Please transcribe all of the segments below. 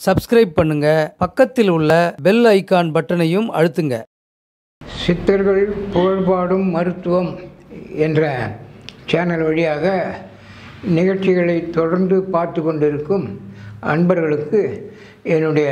subscribe பண்ணுங்க பக்கத்தில் உள்ள பெல் ஐகான் பட்டனையும் அழுத்துங்க சித்தர்கள் புகழ்பாடும் மருத்துவம் என்ற சேனல் வழியாக நிகழ்ச்சிகளை தொடர்ந்து பார்த்து கொண்டிருக்கும் அன்பர்களுக்கு என்னுடைய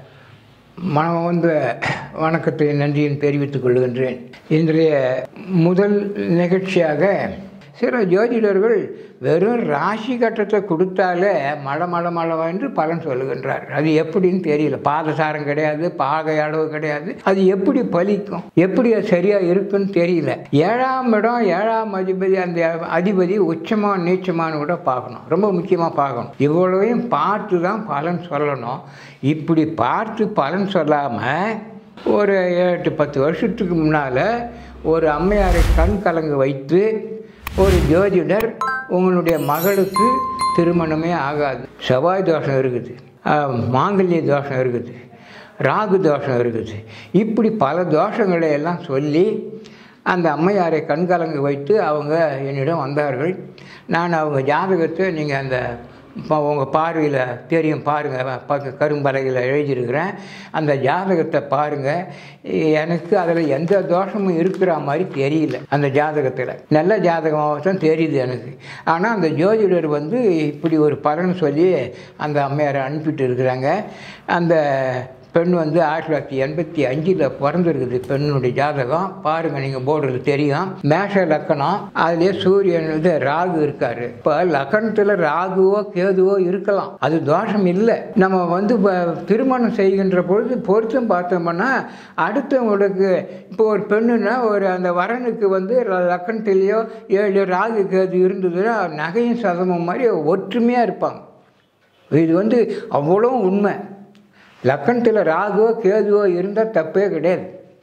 மனமார்ந்த வணக்கத்தை நன்றியும் தெரிவித்துக் கொள்கின்றேன் இன்றைய முதல் நிகழ்ச்சியாக சில ஜோதிடர்கள் வெறும் ராசி கட்டத்தை கொடுத்தாலே மழை மழை மழை என்று பலன் சொல்லுகின்றார் அது எப்படின்னு தெரியல பாதசாரம் கிடையாது பாகை அளவு கிடையாது அது எப்படி பலிக்கும் எப்படி அது சரியா இருக்குன்னு தெரியல ஏழாம் இடம் ஏழாம் அதிபதி அந்த அதிபதி உச்சமா நீச்சமானு கூட பார்க்கணும் ரொம்ப முக்கியமாக பார்க்கணும் இவ்வளவையும் பார்த்து தான் பலன் சொல்லணும் இப்படி பார்த்து பலன் சொல்லாமல் ஒரு எட்டு பத்து வருஷத்துக்கு முன்னால் ஒரு அம்மையாரை கண் கலங்க வைத்து ஒரு ஜோதிடர் உங்களுடைய மகளுக்கு திருமணமே ஆகாது செவ்வாய் தோஷம் இருக்குது ஆஹ், மாங்கல்ய தோஷம் இருக்குது ராகு தோஷம் இருக்குது இப்படி பல தோஷங்களை எல்லாம் சொல்லி அந்த அம்மையாரை கண்கலங்க வைத்து அவங்க என்னிடம் வந்தார்கள் நான் அவங்க ஜாதகத்தை நீங்கள் அந்த இப்போ உங்கள் பார்வையில் தெரியும் பாருங்கள் பக்க கரும்பலகையில் எழுதியிருக்கிறேன் அந்த ஜாதகத்தை பாருங்கள் எனக்கு அதில் எந்த தோஷமும் இருக்கிற மாதிரி தெரியல அந்த ஜாதகத்தில் நல்ல ஜாதகமாக தான் தெரியுது எனக்கு ஆனால் அந்த ஜோதிடர் வந்து இப்படி ஒரு பலன் சொல்லி அந்த அம்மையாரை அனுப்பிட்டு இருக்கிறாங்க அந்த பெண் வந்து ஆயிரத்தி தொள்ளாயிரத்தி எண்பத்தி அஞ்சில் பிறந்திருக்குது பெண்ணுடைய ஜாதகம் பாருங்க நீங்கள் போடுறது தெரியும் மேஷ லக்கணம் அதுலேயே சூரியன் வந்து ராகு இருக்காரு இப்போ லக்கணத்தில் ராகுவோ கேதுவோ இருக்கலாம் அது தோஷம் இல்லை நம்ம வந்து இப்ப திருமணம் செய்கின்ற பொழுது பொருத்தம் பார்த்தோம்னா அடுத்தவங்களுக்கு இப்போ ஒரு பெண்ணுன்னா ஒரு அந்த வரனுக்கு வந்து ல- லக்கணத்திலேயோ ஏழு ராகு கேது இருந்ததுன்னா நகையும் சதமும் மாதிரி ஒற்றுமையாக இருப்பாங்க இது வந்து அவ்வளோ உண்மை லக்கணத்தில் ராகுவோ கேதுவோ இருந்தால் தப்பே கிடையாது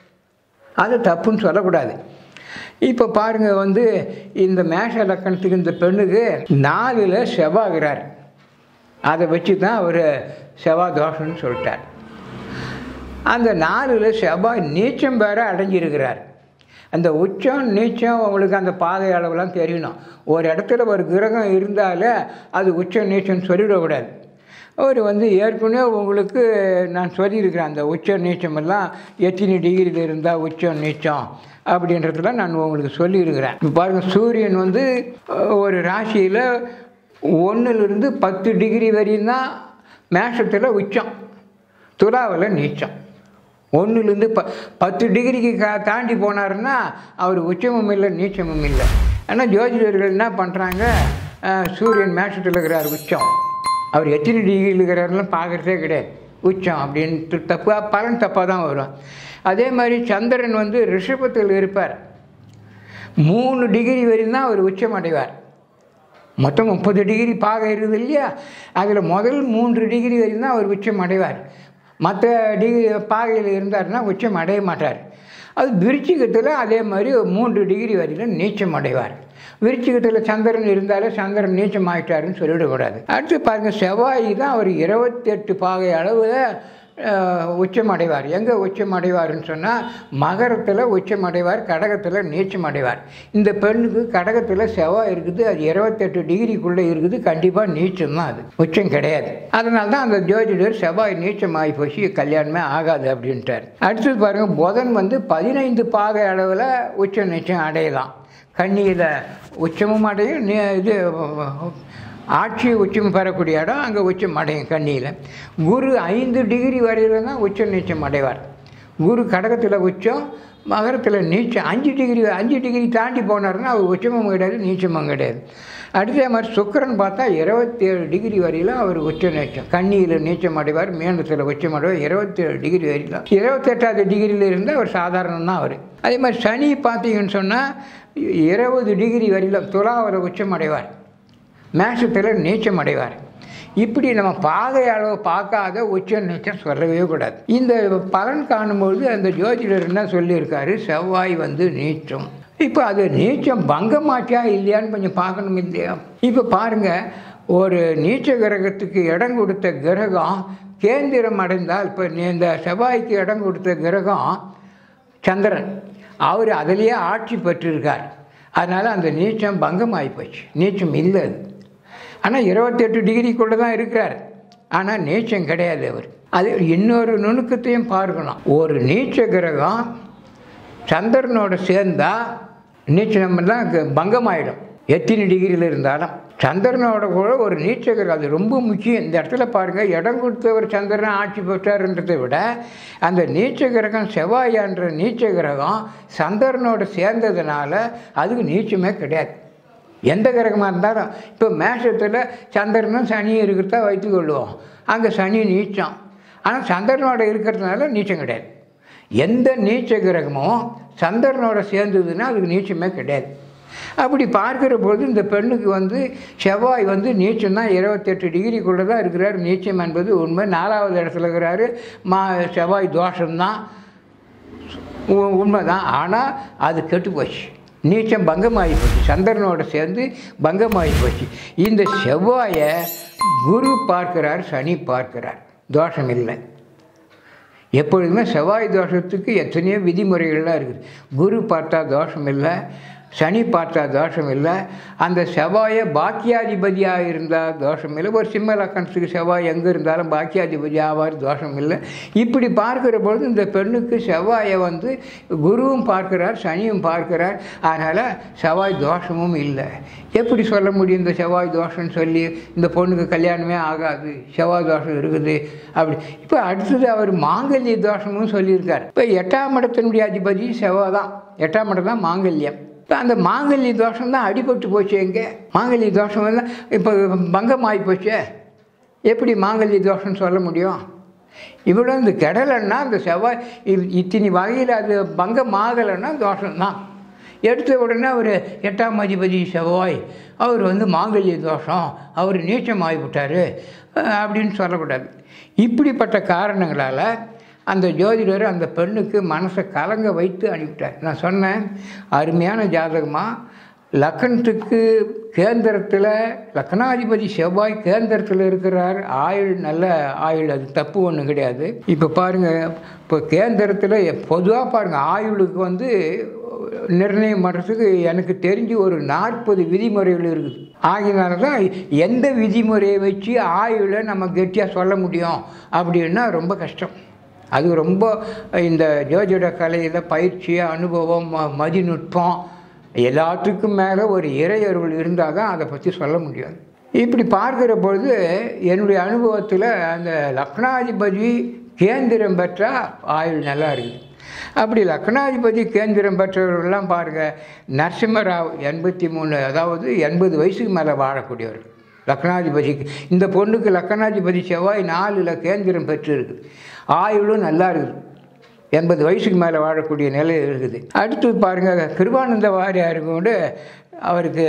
அது தப்புன்னு சொல்லக்கூடாது இப்போ பாருங்கள் வந்து இந்த மேஷ லக்கணத்துக்கு இந்த பெண்ணுக்கு நாலில் செவ்வாகிறார் அதை வச்சு தான் அவர் செவ்வாய் தோஷம்னு சொல்லிட்டார் அந்த நாலில் செவ்வாய் நீச்சம் வேற அடைஞ்சிருக்கிறார் அந்த உச்சம் நீச்சம் உங்களுக்கு அந்த பாதை அளவுலாம் தெரியணும் ஒரு இடத்துல ஒரு கிரகம் இருந்தாலே அது உச்சம் நீச்சம்னு சொல்லிடக்கூடாது அவர் வந்து ஏற்கனவே உங்களுக்கு நான் சொல்லியிருக்கிறேன் அந்த உச்ச நீச்சமெல்லாம் எத்தனை டிகிரியில் இருந்தால் உச்சம் நீச்சம் அப்படின்றதுலாம் நான் உங்களுக்கு சொல்லியிருக்கிறேன் இப்போ பாருங்கள் சூரியன் வந்து அஹ், ஒரு ராசியில் ஒன்றுலேருந்து பத்து டிகிரி வரையும் தான் மேஷத்தில் உச்சம் துலாவில் நீச்சம் ஒன்றுலேருந்து ப பத்து டிகிரிக்கு கா தாண்டி போனாருன்னா அவர் உச்சமும் இல்லை நீச்சமும் இல்லை ஆனால் ஜோதிடர்கள் என்ன பண்ணுறாங்க சூரியன் மேஷத்தில் இருக்கிறார் உச்சம் அவர் எத்தனை டிகிரியில் இருக்கிறாருலாம் பார்க்குறதே கிடையாது உச்சம் அப்படின்ட்டு தப்பாக பலன் தப்பாக தான் வரும் அதே மாதிரி சந்திரன் வந்து ரிஷபத்தில் இருப்பார் மூணு டிகிரி வரையும் தான் அவர் உச்சம் அடைவார் மொத்தம் முப்பது டிகிரி பாக இருக்குது இல்லையா அதில் முதல் மூன்று டிகிரி வரையும் தான் அவர் உச்சம் அடைவார் மற்ற டிகிரி பாகையில் இருந்தார்னா உச்சம் அடைய மாட்டார் அது விருச்சிகத்தில் அதே மாதிரி ஒரு மூன்று டிகிரி வரையிலும் நீச்சம் அடைவார் விருச்சிகத்தில் சந்திரன் இருந்தாலே சந்திரன் நீச்சம் ஆயிட்டாருன்னு சொல்லிடக்கூடாது அடுத்து பாருங்கள் செவ்வாய் தான் அவர் இருபத்தெட்டு பாகை அளவில் அஹ், உச்சம் அடைவார் எங்கே உச்சம் அடைவார்னு சொன்னால் மகரத்தில் உச்சம் அடைவார் கடகத்தில் நீச்சம் அடைவார் இந்த பெண்ணுக்கு கடகத்தில் செவ்வாய் இருக்குது அது இருபத்தெட்டு டிகிரிக்குள்ளே இருக்குது கண்டிப்பாக நீச்சம் தான் அது உச்சம் கிடையாது அதனால தான் அந்த ஜோதிடர் செவ்வாய் நீச்சம் ஆகி போச்சு கல்யாணமே ஆகாது அப்படின்ட்டார் அடுத்தது பாருங்கள் புதன் வந்து பதினைந்து பாகை அளவில் உச்ச நீச்சம் அடையலாம் கண்ணியில் உச்சமும் அடையும் நீ- இது ஆட்சி உச்சம் பெறக்கூடிய இடம் அங்கே உச்சம் அடையும் கண்ணியில் குரு ஐந்து டிகிரி வரையில தான் உச்ச நீச்சம் அடைவார் குரு கடகத்தில் உச்சம் மகரத்தில் நீச்சம் அஞ்சு டிகிரி அஞ்சு டிகிரி தாண்டி போனாருன்னா அவர் உச்சமும் கிடையாது நீச்சமும் கிடையாது அடுத்த மாதிரி சுக்கிரன் பார்த்தா இருபத்தேழு டிகிரி வரையிலும் அவர் உச்ச நீச்சம் கண்ணியில் நீச்சம் அடைவார் மேனத்தில் உச்சம் அடைவார் இருபத்தேழு டிகிரி வரையிலும் இருபத்தெட்டாவது டிகிரியில் இருந்தால் அவர் சாதாரணம் தான் அவர் அதே மாதிரி சனி பார்த்தீங்கன்னு சொன்னால் இருபது டிகிரி வரையிலும் துலாவில் உச்சம் அடைவார் மேஷத்தில் நீச்சம் அடைவார் இப்படி நம்ம பாகை அளவு பார்க்காத உச்ச நீச்சம் சொல்லவே கூடாது இந்த பலன் காணும்பொழுது அந்த ஜோதிடர் என்ன சொல்லியிருக்காரு செவ்வாய் வந்து நீச்சம் இப்போ அது நீச்சம் பங்கமாச்சா இல்லையான்னு கொஞ்சம் பார்க்கணும் இல்லையா இப்போ பாருங்கள் ஒரு நீச்ச கிரகத்துக்கு இடம் கொடுத்த கிரகம் கேந்திரம் அடைந்தால் இப்போ இந்த செவ்வாய்க்கு இடம் கொடுத்த கிரகம் சந்திரன் அவர் அதிலேயே ஆட்சி பெற்றிருக்கார் அதனால் அந்த நீச்சம் பங்கமாகி போச்சு நீச்சம் இல்லை அது ஆனால் இருபத்தெட்டு டிகிரிக்குள்ளே தான் இருக்கிறார் ஆனால் நீச்சம் கிடையாது அவர் அது இன்னொரு நுணுக்கத்தையும் பார்க்கணும் ஒரு நீச்ச கிரகம் சந்திரனோட சேர்ந்தா நீச்சம்லாம் பங்கமாயிடும் எத்தனை டிகிரியில் இருந்தாலும் சந்திரனோட கூட ஒரு நீச்சகர் அது ரொம்ப முக்கியம் இந்த இடத்துல பாருங்கள் இடம் கொடுத்தவர் சந்திரன் ஆட்சி பெற்றார்ன்றதை விட அந்த நீச்ச கிரகம் செவ்வாயான்ற நீச்ச கிரகம் சந்திரனோட சேர்ந்ததுனால அதுக்கு நீச்சமே கிடையாது எந்த கிரகமாக இருந்தாலும் இப்போ மேஷத்தில் சந்திரனும் சனியும் இருக்கிறதா வைத்துக்கொள்வோம் அங்கே சனி நீச்சம் ஆனால் சந்திரனோட இருக்கிறதுனால நீச்சம் கிடையாது எந்த நீச்ச கிரகமும் சந்திரனோட சேர்ந்ததுன்னா அதுக்கு நீச்சமே கிடையாது அப்படி பார்க்கிற பொழுது இந்த பெண்ணுக்கு வந்து செவ்வாய் வந்து நீச்சம் தான் இருபத்தெட்டு டிகிரிக்குள்ளே தான் இருக்கிறார் நீச்சம் என்பது உண்மை நாலாவது இடத்துல இருக்கிறாரு மா செவ்வாய் தோஷம்தான் உ- உண்மைதான் ஆனால் அது கெட்டு போச்சு நீச்சம் பங்கமாகி போச்சு சந்திரனோட சேர்ந்து பங்கமாகி போச்சு இந்த செவ்வாயை குரு பார்க்கிறார் சனி பார்க்கிறார் தோஷம் இல்லை எப்பொழுதுமே செவ்வாய் தோஷத்துக்கு எத்தனையோ விதிமுறைகள்லாம் இருக்குது குரு பார்த்தா தோஷம் இல்லை சனி பார்த்தா தோஷம் இல்லை அந்த செவ்வாயை பாக்கியாதிபதியாக இருந்தால் தோஷம் இல்லை ஒரு சிம்ம லக்கணத்துக்கு செவ்வாய் எங்கே இருந்தாலும் பாக்கியாதிபதி ஆவார் தோஷம் இல்லை இப்படி பார்க்கிற பொழுது இந்த பெண்ணுக்கு செவ்வாயை வந்து குருவும் பார்க்கிறார் சனியும் பார்க்கிறார் அதனால் செவ்வாய் தோஷமும் இல்லை எப்படி சொல்ல முடியும் இந்த செவ்வாய் தோஷம்னு சொல்லி இந்த பொண்ணுக்கு கல்யாணமே ஆகாது செவ்வாய் தோஷம் இருக்குது அப்படி இப்போ அடுத்தது அவர் மாங்கல்ய தோஷமும் சொல்லியிருக்கார் இப்போ எட்டாம் இடத்தினுடைய அதிபதி செவ்வாய் தான் எட்டாம் இடம் தான் மாங்கல்யம் இப்போ அந்த மாங்கல்ய தோஷம் தான் அடிபட்டு போச்சு எங்கே மாங்கல்ய தோஷம் எல்லாம் இப்போ பங்கம் ஆகி போச்சே எப்படி மாங்கல்ய தோஷம்னு சொல்ல முடியும் இவ்வளோ இந்த கெடலைன்னா அந்த செவ்வாய் இ- இத்தனி வகையில் அது பங்கம் ஆகலைன்னா தோஷம்தான் எடுத்த உடனே அவர் எட்டாம் அதிபதி செவ்வாய் அவர் வந்து மாங்கல்ய தோஷம் அவர் நீச்சம் ஆகிவிட்டார் அப்படின்னு சொல்லக்கூடாது இப்படிப்பட்ட காரணங்களால் அந்த ஜோதிடர் அந்த பெண்ணுக்கு மனசை கலங்க வைத்து அனுப்பிட்டார் நான் சொன்னேன் அருமையான ஜாதகமாக லக்கணத்துக்கு கேந்திரத்தில் லக்னாதிபதி செவ்வாய் கேந்திரத்தில் இருக்கிறார் ஆயுள் நல்ல ஆயுள் அது தப்பு ஒன்றும் கிடையாது இப்போ பாருங்கள் இப்போ கேந்திரத்தில் பொதுவாக பாருங்கள் ஆயுளுக்கு வந்து நிர்ணயம் பண்ணுறதுக்கு எனக்கு தெரிஞ்சு ஒரு நாற்பது விதிமுறைகள் இருக்குது ஆகினால தான் எந்த விதிமுறையை வச்சு ஆயுளை நம்ம கெட்டியாக சொல்ல முடியும் அப்படின்னா ரொம்ப கஷ்டம் அது ரொம்ப இந்த ஜோதிட கலையில் பயிற்சி அனுபவம் ம- மதிநுட்பம் எல்லாத்துக்கும் மேலே ஒரு இறையருள் இருந்தால் தான் அதை பற்றி சொல்ல முடியாது இப்படி பார்க்கிற பொழுது என்னுடைய அனுபவத்தில் அந்த லக்னாதிபதி கேந்திரம் பெற்றால் ஆயுள் நல்லா இருக்குது அப்படி லக்னாதிபதி கேந்திரம் பெற்றவர்கள்லாம் பாருங்கள் நரசிம்மராவ் எண்பத்தி மூணு அதாவது எண்பது வயசுக்கு மேலே வாழக்கூடியவர் லக்னாதிபதிக்கு இந்த பொண்ணுக்கு லக்னாதிபதி செவ்வாய் நாலில் கேந்திரம் பெற்று இருக்குது ஆயுளும் நல்லா இருக்குது எண்பது வயசுக்கு மேலே வாழக்கூடிய நிலை இருக்குது அடுத்து பாருங்கள் கிருபானந்த வாரியாருக்கு கூட அவருக்கு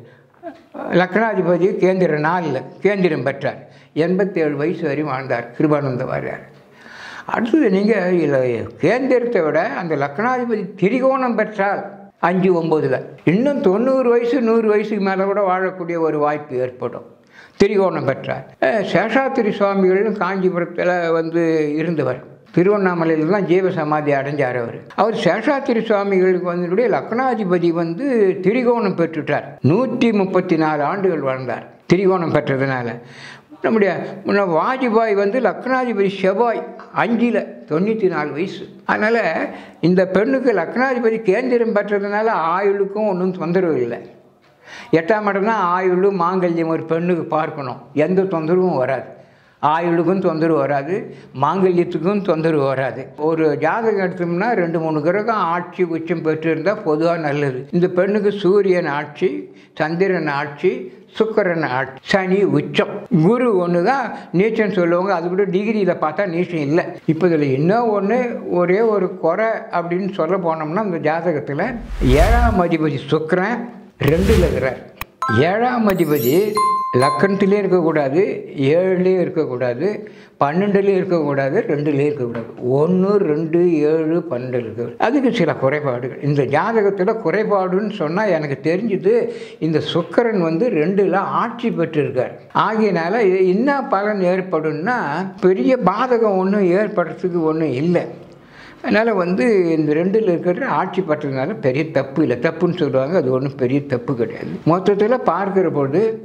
லக்னாதிபதி கேந்திர நாளில் கேந்திரம் பெற்றார் எண்பத்தேழு வயசு வரையும் வாழ்ந்தார் கிருபானந்த வாரியார் அடுத்தது நீங்கள் இதில் கேந்திரத்தை விட அந்த லக்னாதிபதி திரிகோணம் பெற்றால் அஞ்சு ஒம்போதில் இன்னும் தொண்ணூறு வயசு நூறு வயசுக்கு மேலே கூட வாழக்கூடிய ஒரு வாய்ப்பு ஏற்படும் திரிகோணம் பெற்றார் அஹ் சேஷாத்திரி சுவாமிகளும் காஞ்சிபுரத்தில் வந்து இருந்தவர் திருவண்ணாமலையில் தான் ஜீவ சமாதி அடைஞ்சார் அவர் அவர் சேஷாத்திரி சுவாமிகளுக்கு வந்து லக்னாதிபதி வந்து திரிகோணம் பெற்றுட்டார் நூற்றி முப்பத்தி நாலு ஆண்டுகள் வாழ்ந்தார் திரிகோணம் பெற்றதுனால நம்முடைய முன்ன வாஜ்பாய் வந்து லக்னாதிபதி செவ்வாய் அஞ்சில் தொண்ணூற்றி நாலு வயசு அதனால் இந்த பெண்ணுக்கு லக்னாதிபதி கேந்திரம் பெற்றதுனால ஆயுளுக்கும் ஒன்றும் தொந்தரவு இல்லை எட்டாம் இடம் தான் ஆயுள் மாங்கல்யம் ஒரு பெண்ணுக்கு பார்க்கணும் எந்த தொந்தரவும் வராது ஆயுளுக்கும் தொந்தரவு வராது மாங்கல்யத்துக்கும் தொந்தரவு வராது ஒரு ஜாதகம் எடுத்தோம்னா ரெண்டு மூணு கிரகம் ஆட்சி உச்சம் பெற்றிருந்தால் பொதுவாக நல்லது இந்த பெண்ணுக்கு சூரியன் ஆட்சி சந்திரன் ஆட்சி சுக்கிரன் ஆட்சி சனி உச்சம் குரு ஒன்று தான் நீச்சம் சொல்லுவாங்க அது கூட டிகிரியில் பார்த்தா நீச்சம் இல்லை இப்போ இதில் இன்னும் ஒன்று ஒரே ஒரு குறை அப்படின்னு சொல்ல போனோம்னா இந்த ஜாதகத்தில் ஏழாம் அதிபதி சுக்கிரன் ரெண்டில் இருக்கிறார் ஏழாம் அதிபதி லக்கணத்திலே இருக்கக்கூடாது ஏழுலேயும் இருக்கக்கூடாது பன்னெண்டுலேயும் இருக்கக்கூடாது ரெண்டுலேயும் இருக்கக்கூடாது ஒன்று ரெண்டு ஏழு பன்னெண்டு இருக்கு அதுக்கு சில குறைபாடுகள் இந்த ஜாதகத்தில் குறைபாடுன்னு சொன்னால் எனக்கு தெரிஞ்சுது இந்த சுக்கரன் வந்து ரெண்டில் ஆட்சி பெற்றிருக்கார் ஆகையினால இது என்ன பலன் ஏற்படும்னா பெரிய பாதகம் ஒன்றும் ஏற்படுறதுக்கு ஒன்றும் இல்லை அதனால் வந்து இந்த ரெண்டில் இருக்கிற ஆட்சி பற்றதுனால பெரிய தப்பு இல்லை தப்புன்னு சொல்லுவாங்க அது ஒன்றும் பெரிய தப்பு கிடையாது மொத்தத்தில் பார்க்கிற பொழுது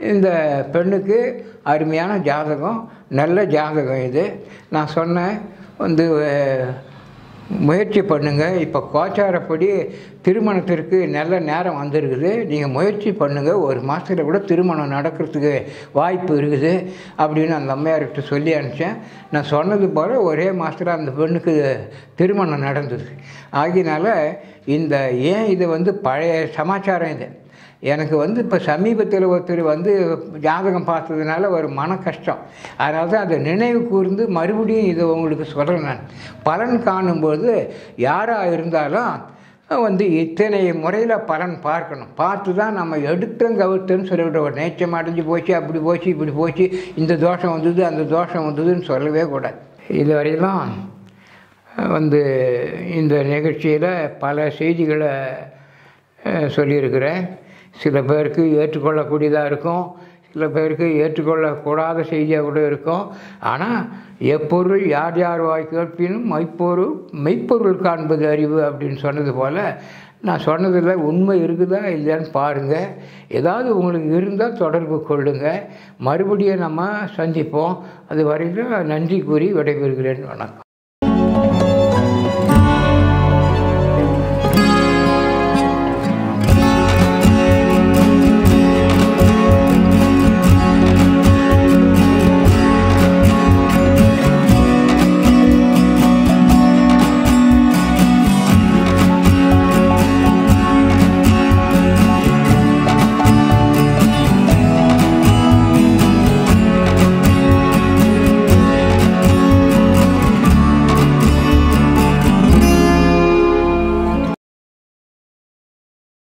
இந்த பெண்ணுக்கு அருமையான ஜாதகம் நல்ல ஜாதகம் இது நான் சொன்னேன் வந்து அஹ், முயற்சி பண்ணுங்கள் இப்போ கோச்சாரப்படி திருமணத்திற்கு நல்ல நேரம் வந்திருக்குது நீங்கள் முயற்சி பண்ணுங்கள் ஒரு மாதத்தில் கூட திருமணம் நடக்கிறதுக்கு வாய்ப்பு இருக்குது அப்படின்னு அந்த அம்மையார்கிட்ட சொல்லி அனுப்பிச்சேன் நான் சொன்னது போல் ஒரே மாதத்தில் அந்த பெண்ணுக்கு திருமணம் நடந்தது ஆகினால இந்த ஏன் இது வந்து பழைய சமாச்சாரம் இது எனக்கு வந்து இப்போ சமீபத்தில் ஒருத்தர் வந்து ஜாதகம் பார்த்ததுனால ஒரு மன கஷ்டம் அதனால தான் அதை நினைவு கூர்ந்து மறுபடியும் இதை உங்களுக்கு சொல்கிறேன் நான் பலன் காணும்போது யாராக இருந்தாலும் வந்து இத்தனை முறையில் பலன் பார்க்கணும் பார்த்து தான் நம்ம எடுத்தோம் கவிழ்த்தோன்னு சொல்லிவிடுவோம் நேச்சம் அடைஞ்சு போச்சு அப்படி போச்சு இப்படி போச்சு இந்த தோஷம் வந்தது அந்த தோஷம் வந்ததுன்னு சொல்லவே கூடாது இது வரையிலும் வந்து இந்த நிகழ்ச்சியில் பல செய்திகளை அஹ், சொல்லியிருக்கிறேன் சில பேருக்கு ஏற்றுக்கொள்ளக்கூடியதாக இருக்கும் சில பேருக்கு ஏற்றுக்கொள்ளக்கூடாத செய்தியாக கூட இருக்கும் ஆனால் எப்பொருள் யார் யார் வாய் கேட்பினும் மெய்ப்பொருள் மெய்ப்பொருள் காண்பது அறிவு அப்படின்னு சொன்னது போல் நான் சொன்னதில் உண்மை இருக்குதா இல்லையான்னு பாருங்கள் ஏதாவது உங்களுக்கு இருந்தால் தொடர்பு கொள்ளுங்கள் மறுபடியும் நம்ம சந்திப்போம் அது வரைக்கும் நன்றி கூறி விடைபெறுகிறேன் வணக்கம்